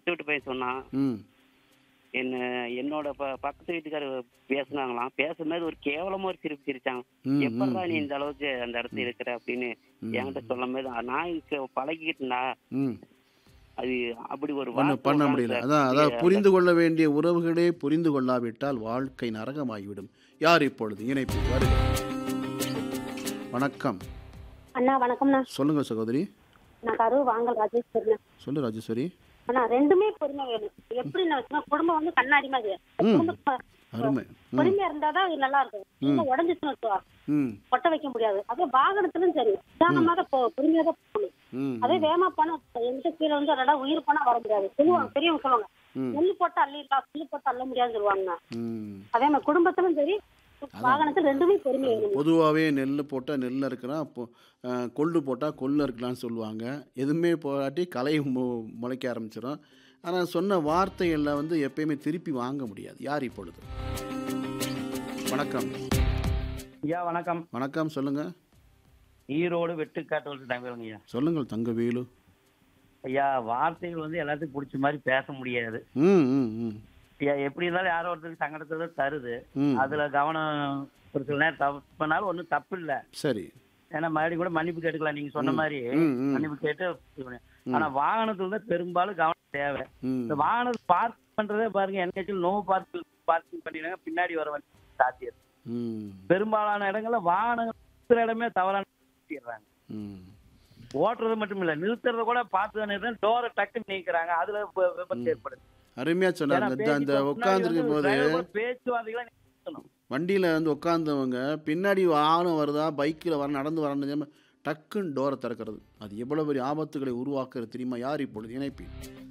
பக்கத்து வீட்டு பையன் சொன்னான் ம் என்ன என்னோட ப- பக்கத்து வீட்டுக்காரர் பேசுனாங்களாம் பேசும்போது ஒரு கேவலமா ஒரு சிரிப்பு சிரிச்சாங்க ம், எப்படா ம், நீ இந்த அளவுக்கு அந்த இடத்துல இருக்கிற அப்படின்னு ம். என்கிட்ட சொல்லும் போது நான் இங்க பழகிக்கிட்டேன்டா ம் அது அப்படி ஒரு பண்ண வார்த்தை பண்ண விடுறாங்க முடியல சார். அதான் அதாவது அது- புரிந்து கொள்ள வேண்டிய உறவுகளே புரிந்து கொள்ளாவிட்டால் வாழ்க்கை நரகமாகிவிடும் யார் இப்பொழுது இணைப்பு வருக வணக்கம் அண்ணா வணக்கம்ண்ணா சொல்லுங்க சகோதரி நான் கரூர் வாங்கல் ராஜேஸ்வரிண்ணா சொல்லு ராஜேஸ்வரி அண்ணா ரெண்டுமே பொறுமை வேணும் எப்படின்னு வச்சுன்னா குடும்பம் வந்து கண்ணாடி மாதிரி ம். குடும்பம் அருமை ம் பொறுமையா இருந்தாதான் அது நல்லா இருக்கும் குடும்பம் உடஞ்சிச்சுன்னு வச்சுக்கோ ம் கொட்ட வைக்க முடியாது அதே வாகனத்திலும் சரி நிதானமாக போ பொறுமையா தான் போகணும் ம் அதே வேகமா போனா எந்த கீழே வந்து ஒரு இடம் உயிர் போனா வர முடியாது சொல்லுவாங்க பெரியவங்க சொல்லுவாங்க ம். நெல்லு போட்டு அள்ளிடலாம் புல்லு போட்டு அள்ள முடியாதுன்னு சொல்லுவாங்க ம் அதே மாதிரி குடும்பத்திலும் சரி வாகனத்தில் ரெண்டுமே பொறுமை வேணும் பொதுவாகவே நெல் போட்டால் நெல் இருக்கலாம் அப்போ அஹ், கொள்ளு போட்டால் கொள்ளு இருக்கலாம்னு சொல்லுவாங்க எதுவுமே போராட்டி களை மு முளைக்க ஆரம்பிச்சிடும் ஆனால் சொன்ன வார்த்தைகளில் வந்து எப்பயுமே திருப்பி வாங்க முடியாது யார் இப்பொழுது வணக்கம் ஐயா வணக்கம் வணக்கம் சொல்லுங்க ஈரோடு வெட்டுக்காட்டு தங்கவேலுங்க ஐயா சொல்லுங்கள் தங்கவேலு ஐயா வார்த்தைகள் வந்து எல்லாத்துக்கும் பிடிச்ச மாதிரி பேச முடியாது ம் ம் ம் ஐயா எப்படி இருந்தாலும் யாரோ ஒருத்தருக்கு சங்கடத்தை தான் தருது ம் அதுல கவனம் ஒரு சில நேரம் தப்பு பண்ணாலும் ஒன்றும் தப்பு இல்லை சரி ஏன்னா மறுபடியும் கூட மன்னிப்பு கேட்டுக்கலாம் நீங்க சொன்ன மாதிரி ம் ம் மன்னிப்பு கேட்டு இது பண்ணு. ஆனா வாகனத்துல தான் பெரும்பாலும் கவனம் தேவை ம் இந்த வாகனத்தை பார்க் பண்றதே பாருங்க என்கேச்சும் நோ பார்க்கிங் பார்க்கிங் பண்ணிடுறாங்க பின்னாடி வர வண்டி சாத்தியம் ம் பெரும்பாலான இடங்கள்ல வாகனங்கள் நிறுத்துற இடமே தவறான நிறுத்திடுறாங்க ம் ஓட்டுறது மட்டும் இல்ல நிறுத்துறத கூட பார்த்து தான் டோரை டக்குன்னு நீக்கிறாங்க அதுல விப- விபத்து ஏற்படுது அருமையாக ஏன்னா சொன்னாங்க இந்த- பேச்சு இந்த முன்னாடி உட்காந்துருக்கும் வந்து போது driver கூட பேச்சுவார்த்தைகளை நிறுத்தணும். வண்டியில் வந்து உட்காந்தவங்க பின்னாடி வாகனம் வருதா பைக்கில் வர நடந்து வரணும் டக்குன்னு டோரை திறக்கிறது அது எவ்வளோ பெரிய ஆபத்துகளை உருவாக்குறது தெரியுமா யார் இப்பொழுது இணைப்பி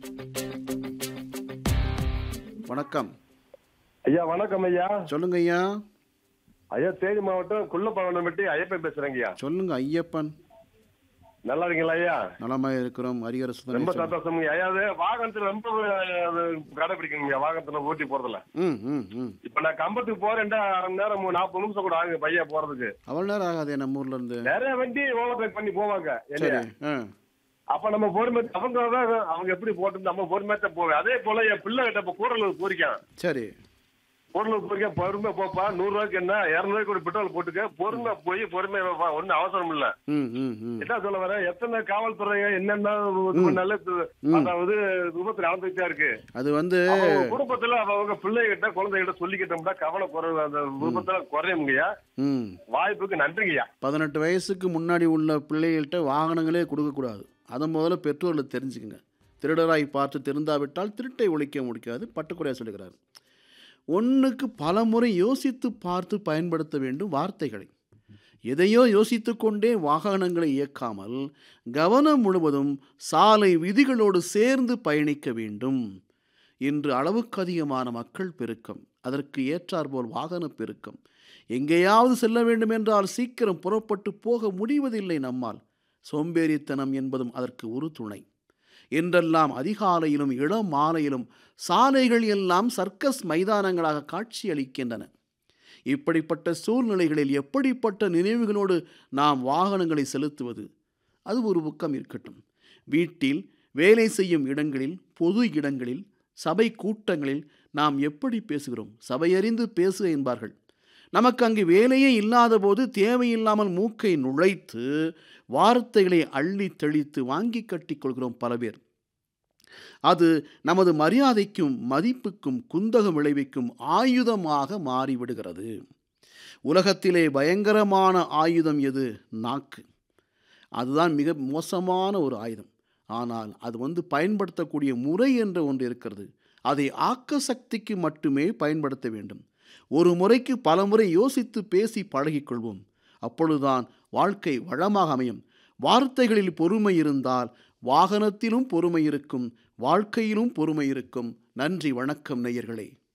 வணக்கம் ஐயா வணக்கம் ஐயா சொல்லுங்க ஐயா ஐயா தேனி மாவட்டம் குள்ளப்பவனம்பட்டி ஐயப்பன் பேசுறேங்க ஐயா சொல்லுங்க ஐயப்பன் நல்லா இருக்கீங்களா ஐயா நலமாக இருக்கிறோம் ஹரிஹர ரொம்ப சுதன் சந்தோஷம் ஐயா அது வாகனத்துல ரொம்ப அது கடைபிடிக்கணும் ஐயா வாகனத்துல ஓட்டி போறதுல ம் ம் ம் இப்ப நான் கம்பத்துக்கு போறேன்டா அரை மணி நேரம் மூ- நாற்பது நிமிஷம் கூட ஆகுங்க பையன் போறதுக்கு அவ்வளோ நேரம் ஆகாதே நம்ம ஊர்ல இருந்து நிறைய வண்டி ஓவர் பண்ணி போவாங்க சரி இல்லையா ஆ அப்ப நம்ம பொறுமை அவங்க தான் அவங்க எப்படி போட்டு நம்ம பொறுமையா தான் போவேன் அதே போல என் பிள்ளை கிட்ட இப்ப கூடலூர் போரிக்கான் சரி கூடலூர் போரிக்கா பொறுமை போப்பா நூறு ரூபாய்க்கு என்ன இருநூறுவாய்க்கு கூட பெட்ரோல் போட்டுக்க பொறுமை போய் பொறுமை ஒன்னும் அவசரம் இல்ல ம் ம் ம் என்ன சொல்ல வரேன் எத்தனை காவல்துறை என்னென்ன இது பண்ணாலும் இது- அதாவது விபத்து நடந்துட்டே இருக்கு அது வந்து அவங்க குடும்பத்துல அவங்க பிள்ளைகிட்ட குழந்தைகிட்ட சொல்லிக்கிட்டோம்னா கவலை குறைவு அந்த விபத்துல குறையுங்கய்யா ம் வாய்ப்புக்கு நன்றிங்கய்யா பதினெட்டு வயசுக்கு முன்னாடி உள்ள பிள்ளைகள்கிட்ட வாகனங்களே கொடுக்கக்கூடாது அதை முதல்ல பெற்றோர்கள் தெரிஞ்சுக்கங்க திருடராய் பார்த்து திருந்தாவிட்டால் திருட்டை ஒழிக்க முடியாது பட்டுக்குறையாக சொல்லுகிறார் ஒன்றுக்கு பல முறை யோசித்து பார்த்து பயன்படுத்த வேண்டும் வார்த்தைகளை எதையோ யோசித்து கொண்டே வாகனங்களை இயக்காமல் கவனம் முழுவதும் சாலை விதிகளோடு சேர்ந்து பயணிக்க வேண்டும் இன்று அளவுக்கு அதிகமான மக்கள் பெருக்கம் அதற்கு ஏற்றாற்போல் வாகன பெருக்கம் எங்கேயாவது செல்ல வேண்டும் என்றால் சீக்கிரம் புறப்பட்டு போக முடிவதில்லை நம்மால் சோம்பேறித்தனம் என்பதும் அதற்கு ஒரு துணை என்றெல்லாம் அதிகாலையிலும் இளம் மாலையிலும் சாலைகள் எல்லாம் சர்க்கஸ் மைதானங்களாக காட்சியளிக்கின்றன இப்படிப்பட்ட சூழ்நிலைகளில் எப்படிப்பட்ட நினைவுகளோடு நாம் வாகனங்களை செலுத்துவது அது ஒரு பக்கம் இருக்கட்டும் வீட்டில் வேலை செய்யும் இடங்களில் பொது இடங்களில் சபை கூட்டங்களில் நாம் எப்படி பேசுகிறோம் சபையறிந்து பேசு என்பார்கள் நமக்கு அங்கு வேலையே இல்லாத போது தேவையில்லாமல் மூக்கை நுழைத்து வார்த்தைகளை அள்ளி தெளித்து வாங்கி கட்டிக்கொள்கிறோம் பல பேர் அது நமது மரியாதைக்கும் மதிப்புக்கும் குந்தகம் விளைவிக்கும் ஆயுதமாக மாறிவிடுகிறது உலகத்திலே பயங்கரமான ஆயுதம் எது நாக்கு அதுதான் மிக மோசமான ஒரு ஆயுதம் ஆனால் அது வந்து பயன்படுத்தக்கூடிய முறை என்ற ஒன்று இருக்கிறது அதை ஆக்க சக்திக்கு மட்டுமே பயன்படுத்த வேண்டும் ஒரு முறைக்கு பல முறை யோசித்து பேசி பழகிக்கொள்வோம் அப்பொழுதுதான் வாழ்க்கை வளமாக அமையும் வார்த்தைகளில் பொறுமை இருந்தால் வாகனத்திலும் பொறுமை இருக்கும் வாழ்க்கையிலும் பொறுமை இருக்கும் நன்றி வணக்கம் நேயர்களே